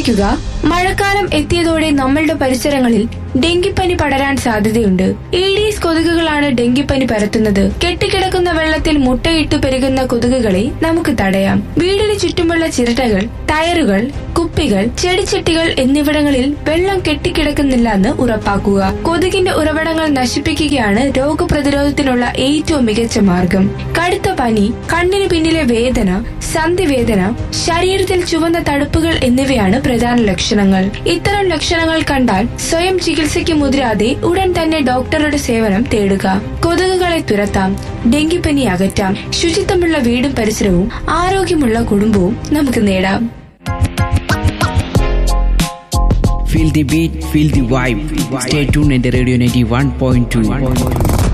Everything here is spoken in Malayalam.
ശ്രദ്ധിക്കുക മഴക്കാലം എത്തിയതോടെ നമ്മളുടെ പരിസരങ്ങളിൽ ഡെങ്കിപ്പനി പടരാൻ സാധ്യതയുണ്ട് ഈഡീസ് കൊതുകുകളാണ് ഡെങ്കിപ്പനി പരത്തുന്നത് കെട്ടിക്കിടക്കുന്ന വെള്ളത്തിൽ മുട്ടയിട്ട് പെരുകുന്ന കൊതുകുകളെ നമുക്ക് തടയാം വീടിന് ചുറ്റുമുള്ള ചിരട്ടകൾ ടയറുകൾ കുപ്പികൾ ചെടിച്ചട്ടികൾ എന്നിവിടങ്ങളിൽ വെള്ളം കെട്ടിക്കിടക്കുന്നില്ല എന്ന് ഉറപ്പാക്കുക കൊതുകിന്റെ ഉറവിടങ്ങൾ നശിപ്പിക്കുകയാണ് രോഗപ്രതിരോധത്തിനുള്ള ഏറ്റവും മികച്ച മാർഗം കടുത്ത പനി കണ്ണിന് പിന്നിലെ വേദന സന്ധിവേദന ശരീരത്തിൽ ചുവന്ന തടുപ്പുകൾ എന്നിവയാണ് പ്രധാന ലക്ഷണങ്ങൾ ഇത്തരം ലക്ഷണങ്ങൾ കണ്ടാൽ സ്വയം ചികിത്സയ്ക്ക് മുതിരാതെ ഉടൻ തന്നെ ഡോക്ടറുടെ സേവനം തേടുക കൊതുകുകളെ തുരത്താം ഡെങ്കിപ്പനി അകറ്റാം ശുചിത്വമുള്ള വീടും പരിസരവും ആരോഗ്യമുള്ള കുടുംബവും നമുക്ക് നേടാം Feel the beat, feel the vibe. Stay tuned at the Radio 91.2.